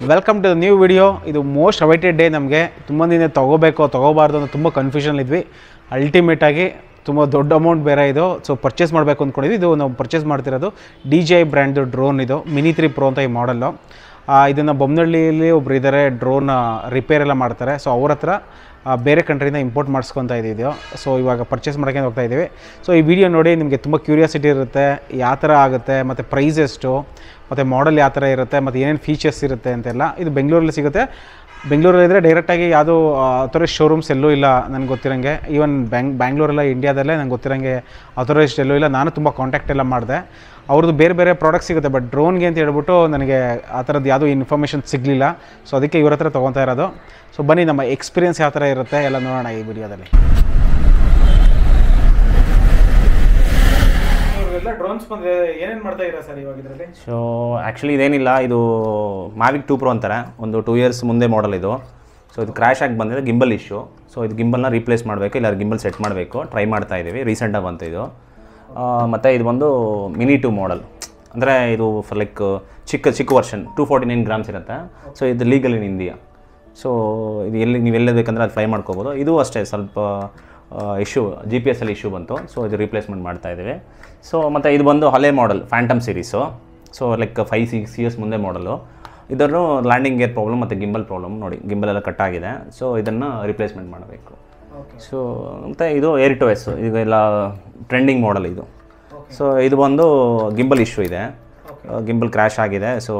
welcome to new video ಇದು most awaited day ನಮಗೆ ತುಂಬ ದಿನ ತೊಗೋಬೇಕು ತೊಗೋಬಾರ್ದು ಅಂತ ತುಂಬ ಕನ್ಫ್ಯೂಷನ್ ಇದ್ವಿ ಅಲ್ಟಿಮೇಟಾಗಿ ತುಂಬ ದೊಡ್ಡ ಅಮೌಂಟ್ ಬೇರೆ ಇದು ಸೊ ಪರ್ಚೇಸ್ ಮಾಡಬೇಕು ಅಂದ್ಕೊಂಡಿದ್ವಿ ಇದು ನಾವು ಪರ್ಚೇಸ್ ಮಾಡ್ತಿರೋದು ಡಿ ಜಿ ಐ ಬ್ರ್ಯಾಂಡ್ದು ಡ್ರೋನ್ ಇದು ಮಿನಿ ತ್ರೀ ಪ್ರೋ ಅಂತ ಈ ಮಾಡಲ್ಲು ಇದನ್ನು ಬೊಮ್ಮನಹಳ್ಳಿಯಲ್ಲಿ ಒಬ್ರು ಇದ್ದಾರೆ ಡ್ರೋನ್ ರಿಪೇರ್ ಎಲ್ಲ ಮಾಡ್ತಾರೆ ಸೊ ಅವ್ರ ಹತ್ರ ಆ, ಬೇರೆ ಕಂಟ್ರಿಯಿಂದ ಇಂಪೋರ್ಟ್ ಮಾಡಿಸ್ಕೊತಾ ಇದ್ದಿದ್ದು ಸೊ ಇವಾಗ ಪರ್ಚೇಸ್ ಮಾಡೋಕ್ಕೆ ಹೋಗ್ತಾ ಇದ್ದೀವಿ ಸೊ ಈ ವಿಡಿಯೋ ನೋಡಿ ನಿಮಗೆ ತುಂಬ ಕ್ಯೂರಿಯಾಸಿಟಿ ಇರುತ್ತೆ ಯಾವ ಥರ ಆಗುತ್ತೆ ಮತ್ತು ಪ್ರೈಸ್ ಎಷ್ಟು ಮತ್ತು ಮಾಡಲ್ ಯಾವ ಥರ ಇರುತ್ತೆ ಮತ್ತು ಏನೇನು ಫೀಚರ್ಸ್ ಇರುತ್ತೆ ಅಂತೆಲ್ಲ ಇದು ಬೆಂಗಳೂರಲ್ಲಿ ಸಿಗುತ್ತೆ ಬೆಂಗಳೂರಲ್ಲಿದ್ದರೆ ಡೈರೆಕ್ಟಾಗಿ ಯಾವುದೋ ಅಥರೈಸ್ ಶೋರೂಮ್ಸ್ ಎಲ್ಲೂ ಇಲ್ಲ ನನಗೆ ಗೊತ್ತಿರೋಂಗೆ ಈವನ್ ಬ್ಯಾಂಗ್ ಬ್ಯಾಂಗ್ಳೂರೆಲ್ಲ ಇಂಡಿಯಾದಲ್ಲೇ ನಂಗೆ ಗೊತ್ತಿರೋಂಗೆ ಅಥರೈಸ್ಡ್ ಎಲ್ಲೂ ಇಲ್ಲ ನಾನು ತುಂಬ ಕಾಂಟ್ಯಾಕ್ಟ್ ಎಲ್ಲ ಮಾಡಿದೆ ಅವ್ರದ್ದು ಬೇರೆ ಬೇರೆ ಪ್ರಾಡಕ್ಟ್ ಸಿಗುತ್ತೆ ಬಟ್ ಡ್ರೋನ್ಗೆ ಅಂತ ಹೇಳ್ಬಿಟ್ಟು ನನಗೆ ಆ ಥರದ್ದು ಯಾವುದೂ ಇನ್ಫಾರ್ಮೇಷನ್ ಸಿಗಲಿಲ್ಲ ಸೊ ಅದಕ್ಕೆ ಇವ್ರ ಹತ್ರ ತೊಗೊತಾ ಇರೋದು ಸೊ ಬನ್ನಿ ನಮ್ಮ ಎಕ್ಸ್ಪೀರಿಯನ್ಸ್ ಯಾವ ಥರ ಇರುತ್ತೆ ಎಲ್ಲ ನೋಡೋಣ ಈ ವಿಡಿಯೋದಲ್ಲಿ ಎಲ್ಲ ಡ್ರೋನ್ಸ್ ಬಂದರೆ ಏನೇನು ಮಾಡ್ತಾ ಇದ್ದೀರಾ ಸರ್ ಇವಾಗ ಇದರಲ್ಲಿ ಸೊ ಆ್ಯಕ್ಚುಲಿ ಇದೇನಿಲ್ಲ ಇದು ಮ್ಯಾವಿಕ್ ಟೂ ಪ್ರೋ ಅಂತಾರೆ ಒಂದು ಟೂ ಇಯರ್ಸ್ ಮುಂದೆ ಮಾಡಲ್ ಇದು ಸೊ ಇದು ಕ್ರ್ಯಾಶ್ ಆಗಿ ಬಂದಿದೆ ಗಿಂಬಲ್ ಇಶ್ಯೂ ಸೊ ಇದು ಗಿಂಬಲ್ನ ರೀಪ್ಲೇಸ್ ಮಾಡಬೇಕು ಇಲ್ಲ ಗಿಂಬಲ್ ಸೆಟ್ ಮಾಡಬೇಕು ಟ್ರೈ ಮಾಡ್ತಾ ಇದ್ದೀವಿ ರೀಸೆಂಟಾಗಿ ಬಂತು ಇದು ಮತ್ತು ಇದು ಬಂದು ಮಿನಿ ಟು ಮಾಡಲ್ ಅಂದರೆ ಇದು ಫರ್ ಲೈಕ್ ಚಿಕ್ಕ ಚಿಕ್ಕ version two forty nine grams ಇರುತ್ತೆ ಸೊ ಇದು ಲೀಗಲ್ ಇನ್ ಇಂಡಿಯಾ ಸೊ ಇದು ಎಲ್ಲಿ ನೀವು ಎಲ್ಲಿ ಬೇಕಂದ್ರೆ ಅದು ಫ್ಲೈ ಮಾಡ್ಕೋಬೋದು ಇದು ಅಷ್ಟೇ ಸ್ವಲ್ಪ ಇಶ್ಯೂ ಜಿ ಪಿ ಎಸ್ ಅಲ್ಲಿ ಇಶ್ಯೂ ಬಂತು ಸೊ ಇದು ರೀಪ್ಲೇಸ್ಮೆಂಟ್ ಮಾಡ್ತಾ ಇದ್ದೀವಿ ಸೊ ಮತ್ತು ಇದು ಬಂದು ಹಳೆ model phantom series so like five six years ಮುಂದೆ ಮಾಡಲು ಇದನ್ನು ಲ್ಯಾಂಡಿಂಗ್ ಗೇರ್ ಪ್ರಾಬ್ಲಮ್ ಮತ್ತು ಗಿಂಬಲ್ ಪ್ರಾಬ್ಲಮ್ ನೋಡಿ ಗಿಂಬಲ್ ಎಲ್ಲ ಕಟ್ ಆಗಿದೆ ಸೊ ಇದನ್ನು ರಿಪ್ಲೇಸ್ಮೆಂಟ್ ಮಾಡಬೇಕು ಸೊ ಮತ್ತು ಇದು ಏರ್ ಟು ಎಸ್ ಇದೆಲ್ಲ ಟ್ರೆಂಡಿಂಗ್ ಮಾಡಲ್ ಇದು ಸೊ ಇದು ಬಂದು ಗಿಂಬಲ್ ಇಶ್ಯೂ ಇದೆ ಗಿಂಬಲ್ ಕ್ರ್ಯಾಶ್ ಆಗಿದೆ ಸೊ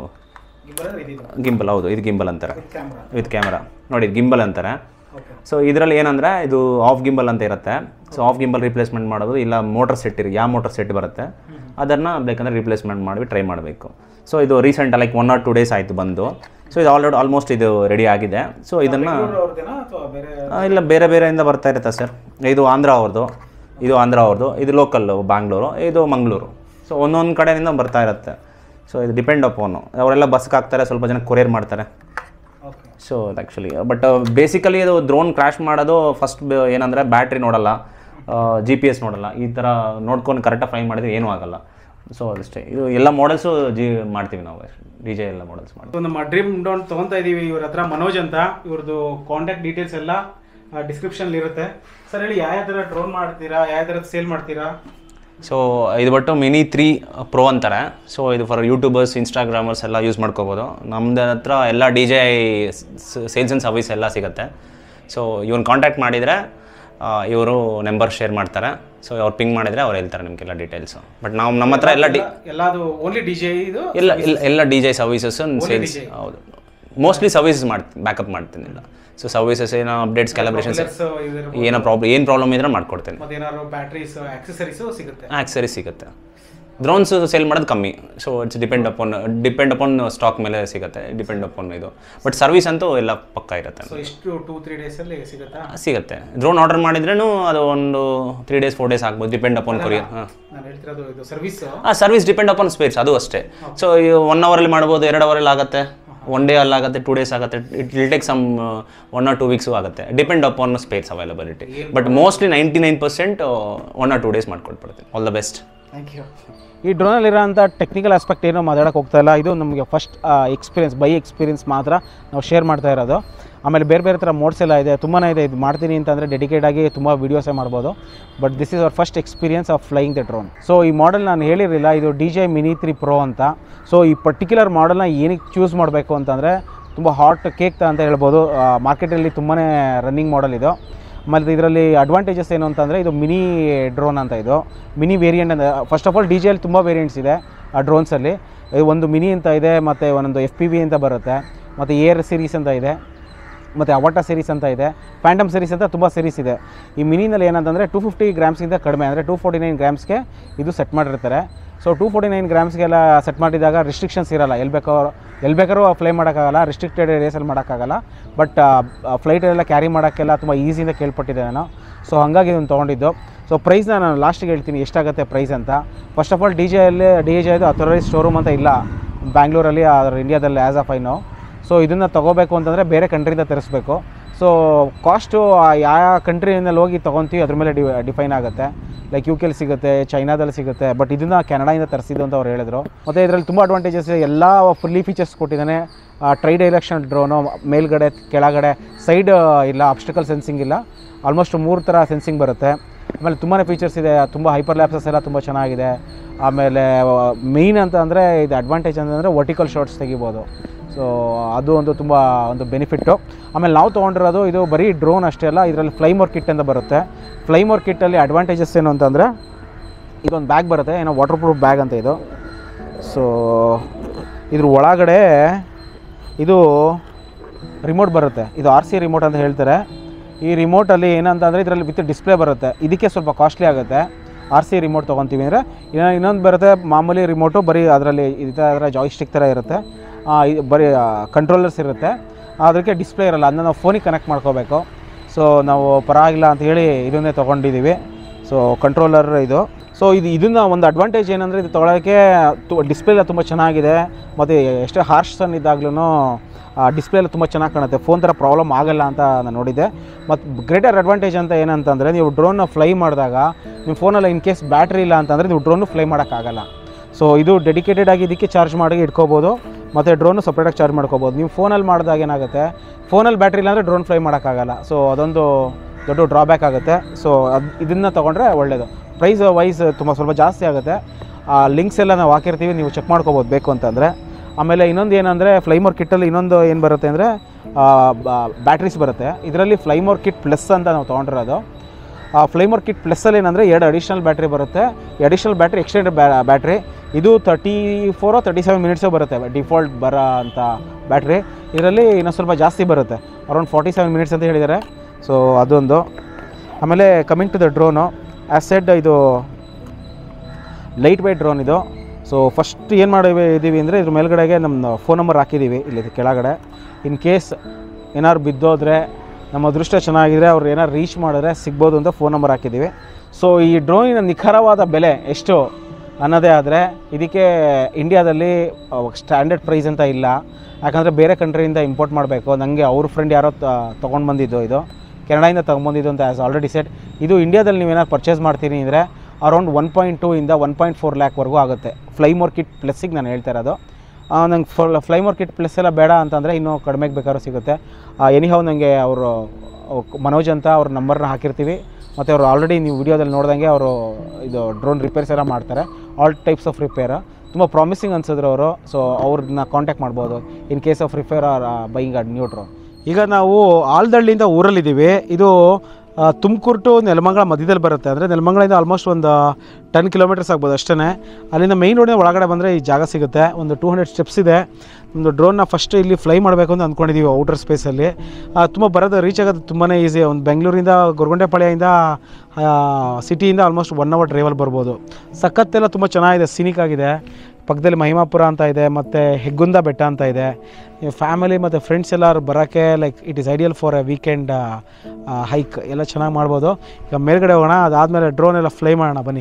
ಗಿಂಬಲ್ ಹೌದು ಇದು ಗಿಂಬಲ್ ಅಂತಾರೆ ವಿತ್ ಕ್ಯಾಮ್ರಾ ನೋಡಿ ಗಿಂಬಲ್ ಅಂತಾರೆ ಸೊ ಇದರಲ್ಲಿ ಏನಂದರೆ ಇದು ಆಫ್ ಗಿಂಬಲ್ ಅಂತ ಇರುತ್ತೆ ಸೊ ಆಫ್ ಗಿಂಬಲ್ ರಿಪ್ಲೇಸ್ಮೆಂಟ್ ಮಾಡೋದು ಇಲ್ಲ ಮೋಟರ್ ಸೆಟ್ ಇರಿ ಯಾವ ಮೋಟರ್ ಸೆಟ್ ಬರುತ್ತೆ ಅದನ್ನು ಬೇಕಂದ್ರೆ ರಿಪ್ಲೇಸ್ಮೆಂಟ್ ಮಾಡಿ ಟ್ರೈ ಮಾಡಬೇಕು ಸೊ ಇದು recent like one or two days ಆಯಿತು ಬಂದು ಸೊ ಇದು ಆಲ್ರೆಡಿ ಆಲ್ಮೋಸ್ಟ್ ಇದು ರೆಡಿ ಆಗಿದೆ ಸೊ ಇದನ್ನು ಇಲ್ಲ ಬೇರೆ ಬೇರೆಯಿಂದ ಬರ್ತಾ ಇರುತ್ತೆ ಸರ್ ಇದು ಆಂಧ್ರ ಅವ್ರದ್ದು ಇದು ಆಂಧ್ರ ಅವ್ರದ್ದು ಇದು ಲೋಕಲ್ ಬ್ಯಾಂಗ್ಳೂರು ಇದು ಮಂಗಳೂರು ಸೊ ಒಂದೊಂದು ಕಡೆಯಿಂದ ಬರ್ತಾ ಇರುತ್ತೆ ಸೊ ಇದು ಡಿಪೆಂಡ್ ಅಪೋನು ಅವರೆಲ್ಲ ಬಸ್ಗೆ ಹಾಕ್ತಾರೆ ಸ್ವಲ್ಪ ಜನ ಕೊರಿಯರ್ ಮಾಡ್ತಾರೆ ಸೊ ಆ್ಯಕ್ಚುಲಿ ಬಟ್ ಬೇಸಿಕಲಿ ಅದು ಡ್ರೋನ್ ಕ್ರ್ಯಾಶ್ ಮಾಡೋದು ಫಸ್ಟ್ ಏನಂದರೆ ಬ್ಯಾಟ್ರಿ ನೋಡಲ್ಲ ಜಿ ಪಿ ಎಸ್ ನೋಡಲ್ಲ ಈ ಥರ ನೋಡ್ಕೊಂಡು ಕರೆಕ್ಟಾಗಿ ಫ್ಲೈ ಮಾಡಿದ್ರೆ ಏನೂ ಆಗಲ್ಲ ಸೊ ಅದಷ್ಟೇ ಇದು ಎಲ್ಲ ಮಾಡಲ್ಸು ಜಿ ಮಾಡ್ತೀವಿ ನಾವು ಡಿ ಜೆ ಎಲ್ಲ ಮಾಡಲ್ಸ್ ಮಾಡ್ತೀವಿ ಸೊ ನಮ್ಮ ಡ್ರೀಮ್ ಡ್ರೋನ್ ತೊಗೊತಾ ಇದ್ದೀವಿ ಇವ್ರ ಹತ್ರ ಮನೋಜ್ ಅಂತ ಇವ್ರದ್ದು ಕಾಂಟ್ಯಾಕ್ಟ್ ಡೀಟೇಲ್ಸ್ ಎಲ್ಲ ಡಿಸ್ಕ್ರಿಪ್ಷನ್ ಇರುತ್ತೆ ಸರ್ ಹೇಳಿ ಯಾವ ಥರ ಡ್ರೋನ್ ಮಾಡ್ತೀರಾ ಯಾವ ಥರದ್ದು ಸೇಲ್ ಮಾಡ್ತೀರಾ ಸೊ ಇದು ಬಿಟ್ಟು ಮಿನಿ ತ್ರೀ ಪ್ರೋ ಅಂತಾರೆ ಸೊ ಇದು ಫಾರ್ ಯೂಟ್ಯೂಬರ್ಸ್ ಇನ್ಸ್ಟಾಗ್ರಾಮರ್ಸ್ ಎಲ್ಲ ಯೂಸ್ ಮಾಡ್ಕೋಬೋದು ನಮ್ದು ಹತ್ರ ಎಲ್ಲ D J sales and service ಎಲ್ಲ ಸಿಗುತ್ತೆ ಸೊ ಇವ್ನ ಕಾಂಟ್ಯಾಕ್ಟ್ ಮಾಡಿದರೆ ಇವರು ನಂಬರ್ ಶೇರ್ ಮಾಡ್ತಾರೆ ಸೊ ಅವ್ರು ಪಿಂಗ್ ಮಾಡಿದರೆ ಅವ್ರು ಹೇಳ್ತಾರೆ ನಿಮಗೆಲ್ಲ ಡೀಟೇಲ್ಸು ಬಟ್ ನಾವು ನಮ್ಮ ಹತ್ರ ಎಲ್ಲ ಡಿ ಎಲ್ಲದು ಓನ್ಲಿ ಡಿ ಜೆ ಇದು ಎಲ್ಲ ಎಲ್ಲ ಎಲ್ಲ ಡಿ ಜೆ ಸರ್ವಿಸಸ್ ಸೇಲ್ಸ್ ಹೌದು ಮೋಸ್ಟ್ಲಿ ಸರ್ವಿಸಸ್ ಮಾಡ್ತೀನಿ ಬ್ಯಾಕಪ್ ಮಾಡ್ತೀನಿ ಇಲ್ಲ ಸೊ ಸರ್ವಿಸಸ್ ಏನೋ ಅಪ್ಡೇಟ್ಸ್ ಕ್ಯಾಲಬ್ರೇಷನ್ಸ್ ಸೊ ಇದ್ರ ಏನೋ ಪ್ರಾಬ್ಲಮ್ ಏನು ಪ್ರಾಬ್ಲಮ್ ಇದ್ರೆ ಮಾಡ್ಕೊಡ್ತೀನಿ ಮತ್ತೆ ಏನಾದ್ರು ಬ್ಯಾಟ್ರೀಸ್ ಆಕ್ಸೆಸರೀಸ್ ಸಿಗುತ್ತೆ ಆಕ್ಸರೀಸ್ ಸಿಗುತ್ತೆ ಡ್ರೋನ್ಸ್ ಸೇಲ್ ಮಾಡೋದು ಕಮ್ಮಿ so it's depend upon depend upon stock ಮೇಲೆ ಸಿಗುತ್ತೆ ಡಿಪೆಂಡ್ ಅಪಾನ್ ಇದು ಬಟ್ ಸರ್ವಿಸ್ ಅಂತೂ ಎಲ್ಲ ಪಕ್ಕ ಇರುತ್ತೆ ಸೊ ಎಷ್ಟು ಟೂ ತ್ರೀ ಡೇಸ್ ಅಲ್ಲಿ ಸಿಗುತ್ತಾ ಸಿಗುತ್ತೆ ಡ್ರೋನ್ ಆರ್ಡರ್ ಮಾಡಿದ್ರೂ ಅದು ಒಂದು ತ್ರೀ ಡೇಸ್ ಫೋರ್ ಡೇಸ್ ಆಗ್ಬೋದು ಡಿಪೆಂಡ್ ಅಪಾನ್ ಕೊರಿಯರ್ ಹಾಂ ನಾನು ಹೇಳ್ತಿರೋದು ಇದು ಸರ್ವಿಸ್ ಆ ಸರ್ವಿಸ್ ಡಿಪೆಂಡ್ ಅಪಾನ್ ಸ್ಪೇಸ್ ಅದು ಅಷ್ಟೇ ಸೊ ಒನ್ ಅವರಲ್ಲಿ ಮಾಡ್ಬೋದು ಎರಡು ಅವರಲ್ಲಿ ಆಗುತ್ತೆ ಒನ್ ಡೇ ಅಲ್ಲಿ ಆಗುತ್ತೆ ಟೂ ಡೇಸ್ ಆಗುತ್ತೆ it will take some one or two weeks ಆಗುತ್ತೆ depend upon space availability but mostly ninety nine percent one or two days ಮಾಡ್ಕೊಟ್ಬಿಡ್ತೀನಿ all the best thank you ಈ ಡ್ರೋನಲ್ಲಿರೋಂಥ ಟೆಕ್ನಿಕಲ್ ಆಸ್ಪೆಕ್ಟ್ ಏನೋ ಮಾತಾಡೋಕೆ ಹೋಗ್ತಾ ಇಲ್ಲ ಇದು ನಮಗೆ ಫಸ್ಟ್ ಎಕ್ಸ್ಪೀರಿಯನ್ಸ್ ಬೈ ಎಕ್ಸ್ಪೀರಿಯನ್ಸ್ ಮಾತ್ರ ನಾವು ಶೇರ್ ಮಾಡ್ತಾ ಇರೋದು ಆಮೇಲೆ ಬೇರೆ ಬೇರೆ ಥರ ಮೋಡ್ಸ್ ಎಲ್ಲ ಇದೆ ತುಂಬಾ ಇದೆ ಇದು ಮಾಡ್ತೀನಿ ಅಂತಂದರೆ ಡೆಡಿಕೇಟ್ ಆಗಿ ತುಂಬ ವೀಡಿಯೋಸೇ ಮಾಡ್ಬೋದು but this is our first experience of flying the drone so ಈ ಮಾಡೆಲ್ ನಾನು ಹೇಳಿರಲಿಲ್ಲ ಇದು D J mini three pro ಅಂತ ಸೊ ಈ ಪರ್ಟಿಕ್ಯುಲರ್ ಮಾಡೆಲ್ನ ಏನಕ್ಕೆ ಚೂಸ್ ಮಾಡಬೇಕು ಅಂತಂದರೆ ತುಂಬ ಹಾಟ್ ಕೇಕ್ ಅಂತ ಹೇಳ್ಬೋದು ಮಾರ್ಕೆಟಲ್ಲಿ ತುಂಬಾ ರನ್ನಿಂಗ್ ಮಾಡೆಲ್ ಇದು ಮತ್ತು ಇದರಲ್ಲಿ ಅಡ್ವಾಂಟೇಜಸ್ ಏನು ಅಂತಂದರೆ ಇದು ಮಿನಿ ಡ್ರೋನ್ ಅಂತ ಇದು ಮಿನಿ ವೇರಿಯಂಟ್ ಅಂತ ಫಸ್ಟ್ ಆಫ್ ಆಲ್ ಡಿ ಜೆಯಲ್ಲಿ ತುಂಬ ವೇರಿಯಂಟ್ಸ್ ಇದೆ ಆ ಡ್ರೋನ್ಸಲ್ಲಿ ಒಂದು ಮಿನಿ ಅಂತ ಇದೆ ಮತ್ತು ಒಂದೊಂದು ಎಫ್ ಪಿ ವಿ ಅಂತ ಬರುತ್ತೆ ಮತ್ತು ಏರ್ ಸೀರೀಸ್ ಅಂತ ಇದೆ ಮತ್ತು ಅವಟ ಸೀರೀಸ್ ಅಂತ ಇದೆ ಫ್ಯಾಂಟಮ್ ಸೀರೀಸ್ ಅಂತ ತುಂಬ ಸೀರೀಸ್ ಇದೆ ಈ ಮಿನಿನಲ್ಲಿ ಏನಂತಂದರೆ ಟೂ ಫಿಫ್ಟಿ ಗ್ರಾಮ್ಸ್ಗಿಂತ ಕಡಿಮೆ ಅಂದರೆ ಟೂ ಫೋರ್ಟಿ ನೈನ್ ಗ್ರಾಮ್ಸ್ಗೆ ಇದು ಸೆಟ್ ಮಾಡಿರ್ತಾರೆ ಸೊ ಟೂ ಫೋರ್ಟಿ ನೈನ್ ಗ್ರಾಮ್ಸ್ಗೆಲ್ಲ ಸೆಟ್ ಮಾಡಿದಾಗ ರಿಸ್ಟ್ರಿಕ್ಷನ್ಸ್ ಇರಲ್ಲ ಎಲ್ಲಿ ಬೇಕೋ ಎಲ್ಲಿ ಬೇಕಾದ್ರೂ ಫ್ಲೈ ಮಾಡೋಕ್ಕಾಗಲ್ಲ ರಿಸ್ಟ್ರಿಕ್ಟೆಡ್ ಏರಿಯಾಸಲ್ಲಿ ಮಾಡೋಕ್ಕಾಗಲ್ಲ ಬಟ್ ಫ್ಲೈಟಲ್ಲೆಲ್ಲ ಕ್ಯಾರಿ ಮಾಡೋಕ್ಕೆಲ್ಲ ತುಂಬ ಈಸಿಯಿಂದ ಕೇಳ್ಪಟ್ಟಿದ್ದೆ ನಾನು ಸೊ ಹಾಗಾಗಿ ಇದನ್ನು ತೊಗೊಂಡಿದ್ದು ಸೊ ಪ್ರೈಸ್ನ ನಾನು ಲಾಸ್ಟಿಗೆ ಹೇಳ್ತೀನಿ ಎಷ್ಟಾಗುತ್ತೆ ಪ್ರೈಸ್ ಅಂತ ಫಸ್ಟ್ ಆಫ್ ಆಲ್ ಡಿ ಜೆಯಲ್ಲಿ ಡಿ ಜೆ ಇದು ಅಥರೈಸ್ ಶೋರೂಮ್ ಅಂತ ಇಲ್ಲ ಬ್ಯಾಂಗ್ಳೂರಲ್ಲಿ ಅದರ ಇಂಡಿಯಾದಲ್ಲಿ as of I know so ಇದನ್ನು ತೊಗೋಬೇಕು ಅಂತಂದರೆ ಬೇರೆ ಕಂಟ್ರಿಯಿಂದ ತರಿಸ್ಬೇಕು ಸೊ ಕಾಸ್ಟು ಯಾವ ಕಂಟ್ರಿನಲ್ಲಿ ಹೋಗಿ ತೊಗೊತೀವಿ ಅದ್ರ ಮೇಲೆ ಡಿ ಡಿಫೈನ್ ಆಗುತ್ತೆ ಲೈಕ್ ಯು ಕೆಲಿ ಸಿಗುತ್ತೆ ಚೈನಾದಲ್ಲಿ ಸಿಗುತ್ತೆ ಬಟ್ ಇದನ್ನು ಕೆನಡಾಯಿಂದ ತರಿಸಿದ್ದು ಅಂತ ಅವ್ರು ಹೇಳಿದ್ರು ಮತ್ತು ಇದರಲ್ಲಿ ತುಂಬ ಅಡ್ವಾಂಟೇಜಸ್ ಎಲ್ಲ ಫುಲ್ಲಿ ಫೀಚರ್ಸ್ ಕೊಟ್ಟಿದ್ದಾನೆ ಟ್ರೈ ಡೈರೆಕ್ಷನ್ ಡ್ರೋನು ಮೇಲ್ಗಡೆ ಕೆಳಗಡೆ ಸೈಡ್ ಇಲ್ಲ ಅಬ್ಸ್ಟಿಕಲ್ ಸೆನ್ಸಿಂಗ್ ಇಲ್ಲ ಆಲ್ಮೋಸ್ಟ್ ಮೂರು ಥರ ಸೆನ್ಸಿಂಗ್ ಬರುತ್ತೆ ಆಮೇಲೆ ತುಂಬಾ ಫೀಚರ್ಸ್ ಇದೆ ತುಂಬ ಹೈಪರ್ ಲ್ಯಾಪ್ಸಸ್ ಎಲ್ಲ ತುಂಬ ಚೆನ್ನಾಗಿದೆ ಆಮೇಲೆ ಮೇಯ್ನ್ ಅಂತ ಅಂದರೆ ಇದು ಅಡ್ವಾಂಟೇಜ್ ಅಂತಂದರೆ ವರ್ಟಿಕಲ್ ಶಾರ್ಟ್ಸ್ ತೆಗಿಬೋದು ಸೊ ಅದು ಒಂದು ತುಂಬ ಒಂದು ಬೆನಿಫಿಟ್ಟು ಆಮೇಲೆ ನಾವು ತೊಗೊಂಡಿರೋದು ಇದು ಬರೀ ಡ್ರೋನ್ ಅಷ್ಟೇ ಅಲ್ಲ ಇದರಲ್ಲಿ ಫ್ಲೈಮೋರ್ ಕಿಟ್ ಅಂತ ಬರುತ್ತೆ ಫ್ಲೈಮೋರ್ ಕಿಟ್ಟಲ್ಲಿ ಅಡ್ವಾಂಟೇಜಸ್ ಏನು ಅಂತಂದರೆ ಇದೊಂದು ಬ್ಯಾಗ್ ಬರುತ್ತೆ ಏನೋ ವಾಟರ್ ಪ್ರೂಫ್ ಬ್ಯಾಗ್ ಅಂತ ಇದು ಸೊ ಇದ್ರ ಒಳಗಡೆ ಇದು ರಿಮೋಟ್ ಬರುತ್ತೆ ಇದು ಆರ್ ಸಿ ರಿಮೋಟ್ ಅಂತ ಹೇಳ್ತಾರೆ ಈ ರಿಮೋಟಲ್ಲಿ ಏನಂತಂದರೆ ಇದರಲ್ಲಿ ವಿತ್ ಡಿಸ್ಪ್ಲೇ ಬರುತ್ತೆ ಇದಕ್ಕೆ ಸ್ವಲ್ಪ ಕಾಸ್ಟ್ಲಿ ಆಗುತ್ತೆ ಆರ್ ಸಿ ರಿಮೋಟ್ ತೊಗೊತೀವಿ ಅಂದರೆ ಇನ್ನು ಇನ್ನೊಂದು ಬರುತ್ತೆ ಮಾಮೂಲಿ ರಿಮೋಟು ಬರೀ ಅದರಲ್ಲಿ ಈ ಥರ ಜಾಯ್ಸ್ಟಿಕ್ ಥರ ಇರುತ್ತೆ ಆ, ಇದು ಬರೀ ಕಂಟ್ರೋಲರ್ಸ್ ಇರುತ್ತೆ ಅದಕ್ಕೆ ಡಿಸ್ಪ್ಲೇ ಇರಲ್ಲ ಅದನ್ನ ನಾವು ಫೋನಿಗೆ ಕನೆಕ್ಟ್ ಮಾಡ್ಕೋಬೇಕು ಸೊ ನಾವು ಪರವಾಗಿಲ್ಲ ಅಂತ ಹೇಳಿ ಇದನ್ನೇ ತೊಗೊಂಡಿದ್ದೀವಿ ಸೊ ಕಂಟ್ರೋಲರ್ ಇದು ಸೊ ಇದು ಇದನ್ನ ಒಂದು ಅಡ್ವಾಂಟೇಜ್ ಏನಂದರೆ ಇದು ತೊಗೊಳೋಕ್ಕೆ ಡಿಸ್ಪ್ಲೇ ಎಲ್ಲ ತುಂಬ ಚೆನ್ನಾಗಿದೆ ಮತ್ತು ಎಷ್ಟೇ ಹಾರ್ಶ್ ಸನ್ ಇದ್ದಾಗ್ಲೂ ಡಿಸ್ಪ್ಲೇ ಎಲ್ಲ ತುಂಬ ಚೆನ್ನಾಗಿ ಕಾಣುತ್ತೆ ಫೋನ್ ಥರ ಪ್ರಾಬ್ಲಮ್ ಆಗಲ್ಲ ಅಂತ ನಾನು ನೋಡಿದ್ದೆ ಮತ್ತು ಗ್ರೇಟರ್ ಅಡ್ವಾಂಟೇಜ್ ಅಂತ ಏನಂತಂದರೆ ನೀವು ಡ್ರೋನ್ನ ಫ್ಲೈ ಮಾಡಿದಾಗ ನಿಮ್ಮ ಫೋನಲ್ಲಿ ಇನ್ ಕೇಸ್ ಬ್ಯಾಟ್ರಿ ಇಲ್ಲ ಅಂತಂದರೆ ನೀವು ಡ್ರೋನು ಫ್ಲೈ ಮಾಡೋಕ್ಕಾಗಲ್ಲ ಸೊ ಇದು ಡೆಡಿಕೇಟೆಡ್ ಆಗಿ ಇದಕ್ಕೆ ಚಾರ್ಜ್ ಮಾಡಿ ಇಟ್ಕೋಬೋದು ಮತ್ತು ಡ್ರೋನು ಸಪ್ರೇಟಾಗಿ ಚಾರ್ಜ್ ಮಾಡ್ಕೋಬೋದು ನೀವು ಫೋನಲ್ಲಿ ಮಾಡಿದಾಗ ಏನಾಗುತ್ತೆ ಫೋನಲ್ಲಿ ಬ್ಯಾಟ್ರಿ ಇಲ್ಲ ಅಂದರೆ ಡ್ರೋನ್ ಫ್ಲೈ ಮಾಡೋಕ್ಕಾಗಲ್ಲ ಸೊ ಅದೊಂದು ದೊಡ್ಡ ಡ್ರಾಬ್ಯಾಕ್ ಆಗುತ್ತೆ ಸೊ ಅದು ಇದನ್ನು ತೊಗೊಂಡ್ರೆ ಒಳ್ಳೆಯದು ಪ್ರೈಸ್ ವೈಸ್ ತುಂಬ ಸ್ವಲ್ಪ ಜಾಸ್ತಿ ಆಗುತ್ತೆ ಆ ಲಿಂಕ್ಸ್ ಎಲ್ಲ ನಾವು ಹಾಕಿರ್ತೀವಿ ನೀವು ಚೆಕ್ ಮಾಡ್ಕೋಬೋದು ಬೇಕು ಅಂತಂದರೆ ಆಮೇಲೆ ಇನ್ನೊಂದು ಏನಂದರೆ ಫ್ಲೈಮೋರ್ ಕಿಟ್ಟಲ್ಲಿ ಇನ್ನೊಂದು ಏನು ಬರುತ್ತೆ ಅಂದರೆ ಬ್ಯಾಟ್ರೀಸ್ ಬರುತ್ತೆ ಇದರಲ್ಲಿ ಫ್ಲೈಮೋರ್ ಕಿಟ್ ಪ್ಲಸ್ ಅಂತ ನಾವು ತೊಗೊಂಡಿರೋದು ಆ ಫ್ಲೈಮೋರ್ ಕಿಟ್ ಪ್ಲಸ್ಸಲ್ಲಿ ಏನಂದರೆ ಎರಡು ಅಡಿಷ್ನಲ್ ಬ್ಯಾಟ್ರಿ ಬರುತ್ತೆ ಈ ಅಡಿಷ್ನಲ್ ಬ್ಯಾಟ್ರಿ ಎಕ್ಸ್ಟೆಂಡ್ ಬ್ಯಾಟ್ರಿ ಇದು ತರ್ಟಿ ಫೋರೋ ತರ್ಟಿ ಸೆವೆನ್ ಮಿನಿಟ್ಸು ಬರುತ್ತೆ ಡಿಫಾಲ್ಟ್ ಬರೋ ಅಂತ ಬ್ಯಾಟ್ರಿ ಇದರಲ್ಲಿ ಇನ್ನೊಂದು ಸ್ವಲ್ಪ ಜಾಸ್ತಿ ಬರುತ್ತೆ ಅರೌಂಡ್ ಫಾರ್ಟಿ ಸೆವೆನ್ ಮಿನಿಟ್ಸ್ ಅಂತ ಹೇಳಿದ್ದಾರೆ ಸೊ ಅದೊಂದು ಆಮೇಲೆ coming to the drone as said ಇದು ಲೈಟ್ ವೆಯ್ಟ್ ಡ್ರೋನ್ ಇದು ಸೊ ಫಸ್ಟ್ ಏನು ಮಾಡಿವಿ ಇದ್ದೀವಿ ಅಂದರೆ ಇದ್ರ ಮೇಲ್ಗಡೆಗೆ ನಮ್ಮ ಫೋನ್ ನಂಬರ್ ಹಾಕಿದ್ದೀವಿ ಇಲ್ಲಿ ಕೆಳಗಡೆ ಇನ್ ಕೇಸ್ ಏನಾದ್ರು ಬಿದ್ದೋದ್ರೆ ನಮ್ಮ ಅದೃಷ್ಟ ಚೆನ್ನಾಗಿದ್ರೆ ಅವ್ರು ಏನಾರು ರೀಚ್ ಮಾಡಿದ್ರೆ ಸಿಗ್ಬೋದು ಅಂತ ಫೋನ್ ನಂಬರ್ ಹಾಕಿದ್ದೀವಿ ಸೊ ಈ ಡ್ರೋನಿನ ನಿಖರವಾದ ಬೆಲೆ ಎಷ್ಟು ಅನ್ನೋದೇ ಆದರೆ ಇದಕ್ಕೆ ಇಂಡಿಯಾದಲ್ಲಿ ಸ್ಟ್ಯಾಂಡರ್ಡ್ ಪ್ರೈಸ್ ಅಂತ ಇಲ್ಲ ಯಾಕಂದರೆ ಬೇರೆ ಕಂಟ್ರಿಯಿಂದ ಇಂಪೋರ್ಟ್ ಮಾಡಬೇಕು ನನಗೆ ಅವ್ರ ಫ್ರೆಂಡ್ ಯಾರೋ ತೊಗೊಂಡು ಬಂದಿದ್ದು ಇದು ಕೆನಡಾಯಿಂದ ತೊಗೊಂಬಂದಿದ್ದು ಅಂತ ಆ್ಯಸ್ ಆಲ್ರೆಡಿ ಸೆಟ್ ಇದು ಇಂಡಿಯಾದಲ್ಲಿ ನೀವೇನಾದ್ರು ಪರ್ಚೇಸ್ ಮಾಡ್ತೀನಿ ಅಂದರೆ ಅರೌಂಡ್ ಒನ್ ಪಾಯಿಂಟ್ ಟೂ ಇಂದ ಒನ್ ಪಾಯಿಂಟ್ ಫೋರ್ ಲ್ಯಾಕ್ವರೆಗೂ ಆಗುತ್ತೆ ಫ್ಲೈಮೋರ್ ಕಿಟ್ ಪ್ಲಸ್ಸಿಗೆ ನಾನು ಹೇಳ್ತಾ ಇರೋದು ನಂಗೆ ಫುಲ್ ಫ್ಲೈಮೋರ್ ಕಿಟ್ ಪ್ಲಸ್ ಎಲ್ಲ ಬೇಡ ಅಂತಂದರೆ ಇನ್ನೂ ಕಡಿಮೆಗೆ ಬೇಕಾದ್ರೂ ಸಿಗುತ್ತೆ ಎನಿಹೌ ನನಗೆ ಅವರು ಮನೋಜ್ ಅಂತ ಅವ್ರ ನಂಬರ್ನ ಹಾಕಿರ್ತೀವಿ ಮತ್ತು ಅವರು ಆಲ್ರೆಡಿ ನೀವು ವಿಡಿಯೋದಲ್ಲಿ ನೋಡ್ದಂಗೆ ಅವರು ಇದು ಡ್ರೋನ್ ರಿಪೇರ್ಸ್ ಎಲ್ಲ ಮಾಡ್ತಾರೆ ಆಲ್ ಟೈಪ್ಸ್ ಆಫ್ ರಿಪೇರ್ ತುಂಬ ಪ್ರಾಮಿಸಿಂಗ್ ಅನ್ಸಿದ್ರು ಅವರು ಸೊ ಅವ್ರನ್ನ ಕಾಂಟ್ಯಾಕ್ಟ್ ಮಾಡ್ಬೋದು in case of repair or buying a new drone ಈಗ ನಾವು ಆಲ್ದಳ್ಳಿಯಿಂದ ಊರಲ್ಲಿದ್ದೀವಿ ಇದು ತುಮಕೂರು ಟು ನೆಲಮಂಗಲ ಮಧ್ಯದಲ್ಲಿ ಬರುತ್ತೆ ಅಂದರೆ ನೆಲಮಂಗಲದಿಂದ ಆಲ್ಮೋಸ್ಟ್ ಒಂದು ಟೆನ್ ಕಿಲೋಮೀಟರ್ಸ್ ಆಗ್ಬೋದು ಅಷ್ಟೇ ಅಲ್ಲಿಂದ ಮೈನ್ ರೋಡಿನ ಒಳಗಡೆ ಬಂದರೆ ಈ ಜಾಗ ಸಿಗುತ್ತೆ ಒಂದು ಟೂ ಹಂಡ್ರೆಡ್ ಸ್ಟೆಪ್ಸ್ ಇದೆ ಒಂದು ಡ್ರೋನ್ನ ಫಸ್ಟ್ ಇಲ್ಲಿ ಫ್ಲೈ ಮಾಡಬೇಕು ಅಂತ ಅಂದ್ಕೊಂಡಿದ್ದೀವಿ ಔಟರ್ ಸ್ಪೇಸಲ್ಲಿ ತುಂಬ ಬರೋದು ರೀಚ್ ಆಗೋದು ತುಂಬಾ ಈಸಿ ಒಂದು ಬೆಂಗಳೂರಿಂದ ಗೊರಗುಂಟೆಪಾಳ್ಯದಿಂದ ಸಿಟಿಯಿಂದ ಆಲ್ಮೋಸ್ಟ್ ಒನ್ ಅವರ್ ಡ್ರೈವಲ್ಲಿ ಬರ್ಬೋದು ಸಖತ್ತೆಲ್ಲ ತುಂಬ ಚೆನ್ನಾಗಿದೆ ಸಿನಿಕ್ ಆಗಿದೆ ಪಕ್ಕದಲ್ಲಿ ಮಹಿಮಾಪುರ ಅಂತ ಇದೆ ಮತ್ತು ಹೆಗ್ಗುಂದ ಬೆಟ್ಟ ಅಂತ ಇದೆ ಫ್ಯಾಮಿಲಿ ಮತ್ತು ಫ್ರೆಂಡ್ಸ್ ಎಲ್ಲರೂ ಬರೋಕ್ಕೆ like it is ideal for a weekend hike ಎಲ್ಲ ಚೆನ್ನಾಗಿ ಮಾಡ್ಬೋದು ಈಗ ಮೇಲ್ಗಡೆ ಹೋಗೋಣ ಅದಾದಮೇಲೆ ಡ್ರೋನ್ ಎಲ್ಲ ಫ್ಲೈ ಮಾಡೋಣ ಬನ್ನಿ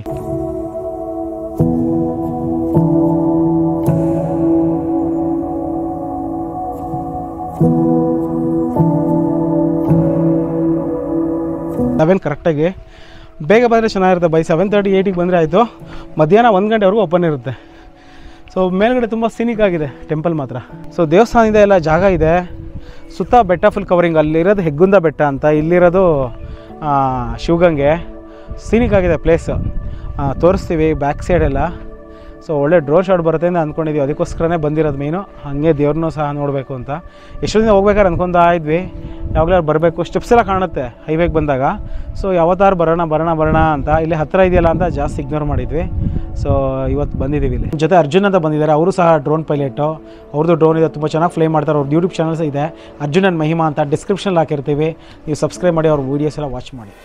ಸೆವೆನ್ ಕರೆಕ್ಟಾಗಿ ಬೇಗ ಬಂದರೆ ಚೆನ್ನಾಗಿರುತ್ತೆ ಬೈ ಸೆವೆನ್ ತರ್ಟಿ ಏಯ್ಟಿಗೆ ಬಂದರೆ ಆಯಿತು ಮಧ್ಯಾಹ್ನ ಒಂದು ಗಂಟೆವರೆಗೂ ಓಪನ್ ಇರುತ್ತೆ ಸೊ ಮೇಲ್ಗಡೆ ತುಂಬ ಸೀನಿಕ್ ಆಗಿದೆ ಟೆಂಪಲ್ ಮಾತ್ರ ಸೊ ದೇವಸ್ಥಾನ ಇದೆ ಎಲ್ಲ ಜಾಗ ಇದೆ ಸುತ್ತ ಬೆಟ್ಟ ಫುಲ್ ಕವರಿಂಗ್ ಅಲ್ಲಿರೋದು ಹೆಗ್ಗುಂದ ಬೆಟ್ಟ ಅಂತ ಇಲ್ಲಿರೋದು ಆ, ಶಿವಗಂಗೆ ಸೀನಿಕ್ ಆಗಿದೆ ಪ್ಲೇಸ್ ತೋರಿಸ್ತೀವಿ ಬ್ಯಾಕ್ ಸೈಡೆಲ್ಲ ಸೊ ಒಳ್ಳೆ ಡ್ರೋನ್ ಶಾಟ್ ಬರುತ್ತೆ ಅಂತ ಅಂದ್ಕೊಂಡಿದ್ದೀವಿ ಅದಕ್ಕೋಸ್ಕರನೇ ಬಂದಿರೋದು ಮೀನು ಹಾಗೆ ದೇವ್ರನ್ನೂ ಸಹ ನೋಡಬೇಕು ಅಂತ ಎಷ್ಟೋ ದಿನ ಹೋಗ್ಬೇಕಾದ್ರೆ ಅನ್ಕೊತಾ ಇದ್ವಿ ಯಾವಾಗಲೂ ಬರಬೇಕು ಸ್ಟೆಪ್ಸ್ ಎಲ್ಲ ಕಾಣುತ್ತೆ ಹೈವೇಗೆ ಬಂದಾಗ ಸೊ ಯಾವತ್ತಾರು ಬರೋಣ ಬರೋಣ ಬರೋಣ ಅಂತ ಇಲ್ಲಿ ಹತ್ತಿರ ಇದೆಯಲ್ಲ ಅಂತ ಜಾಸ್ತಿ ಇಗ್ನೋರ್ ಮಾಡಿದ್ವಿ ಸೊ ಇವತ್ತು ಬಂದಿದ್ದೀವಿ ಇಲ್ಲಿ ಜೊತೆ ಅರ್ಜುನ್ ಅಂತ ಬಂದಿದ್ದಾರೆ ಅವರು ಸಹ ಡ್ರೋನ್ ಪೈಲಟು ಅವ್ರದ್ದು ಡ್ರೋನ್ ಇದೆ ತುಂಬ ಚೆನ್ನಾಗಿ ಫ್ಲೈ ಮಾಡ್ತಾರೆ ಅವ್ರದ್ದು ಯೂಟ್ಯೂಬ್ ಚಾನಲ್ಸ್ ಇದೆ ಅರ್ಜುನ್ ಆ್ಯಂಡ್ ಮಹಿಮಾ ಅಂತ ಡಿಸ್ಕ್ರಿಪ್ಷನಲ್ಲಿ ಹಾಕಿರ್ತೀವಿ ನೀವು ಸಬ್ಸ್ಕ್ರೈಬ್ ಮಾಡಿ ಅವ್ರ ವೀಡಿಯೋಸ್ ಎಲ್ಲ ವಾಚ್ ಮಾಡಿ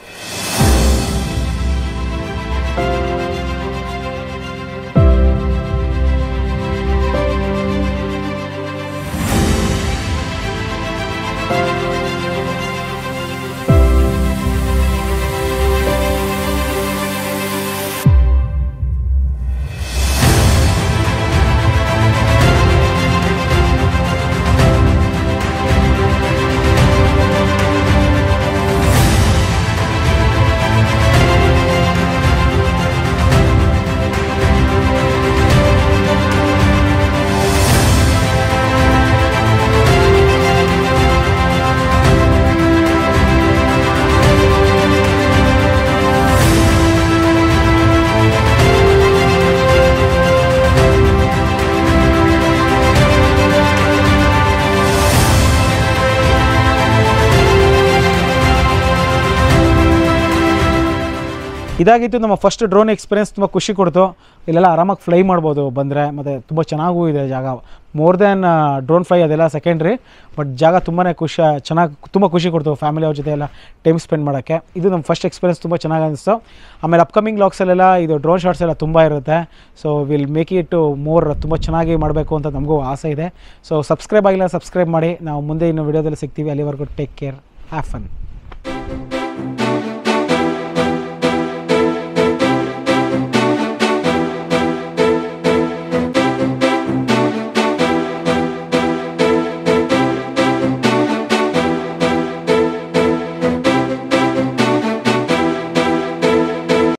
ಇದಾಗಿತ್ತು ನಮ್ಮ ಫಸ್ಟ್ ಡ್ರೋನ್ ಎಕ್ಸ್ಪೀರಿಯನ್ಸ್ ತುಂಬ ಖುಷಿ ಕೊಡ್ತು ಇಲ್ಲೆಲ್ಲ ಆರಾಮಾಗಿ ಫ್ಲೈ ಮಾಡ್ಬೋದು ಬಂದರೆ ಮತ್ತು ತುಂಬ ಚೆನ್ನಾಗೂ ಇದೆ ಜಾಗ ಮೋರ್ ದೆನ್ ಡ್ರೋನ್ ಫ್ಲೈ ಅದೆಲ್ಲ ಸೆಕೆಂಡ್ರಿ ಬಟ್ ಜಾಗ ತುಂಬಾ ಖುಷಿ ಚೆನ್ನಾಗಿ ತುಂಬ ಖುಷಿ ಕೊಡ್ತು ಫ್ಯಾಮಿಲಿ ಅವ್ರ ಜೊತೆ ಎಲ್ಲ ಟೈಮ್ ಸ್ಪೆಂಡ್ ಮಾಡೋಕ್ಕೆ ಇದು ನಮ್ಮ ಫಸ್ಟ್ ಎಕ್ಸ್ಪೀರಿಯನ್ಸ್ ತುಂಬ ಚೆನ್ನಾಗಿ ಅನಿಸ್ತು ಆಮೇಲೆ ಅಪ್ಕಮಿಂಗ್ ಲಾಕ್ಸಲ್ಲೆಲ್ಲ ಇದು ಡ್ರೋನ್ ಶಾಟ್ಸ್ ಎಲ್ಲ ತುಂಬ ಇರುತ್ತೆ so will make it more ತುಂಬ ಚೆನ್ನಾಗಿ ಮಾಡಬೇಕು ಅಂತ ನಮಗೂ ಆಸೆ ಇದೆ ಸೊ ಸಬ್ಸ್ಕ್ರೈಬ್ ಆಗಿಲ್ಲ ಸಬ್ಸ್ಕ್ರೈಬ್ ಮಾಡಿ ನಾವು ಮುಂದೆ ಇನ್ನು ವಿಡಿಯೋದಲ್ಲಿ ಸಿಗ್ತೀವಿ ಅಲ್ಲಿವರೆಗೂ ಟೇಕ್ ಕೇರ್ ಹ್ಯಾವ್ ಫನ್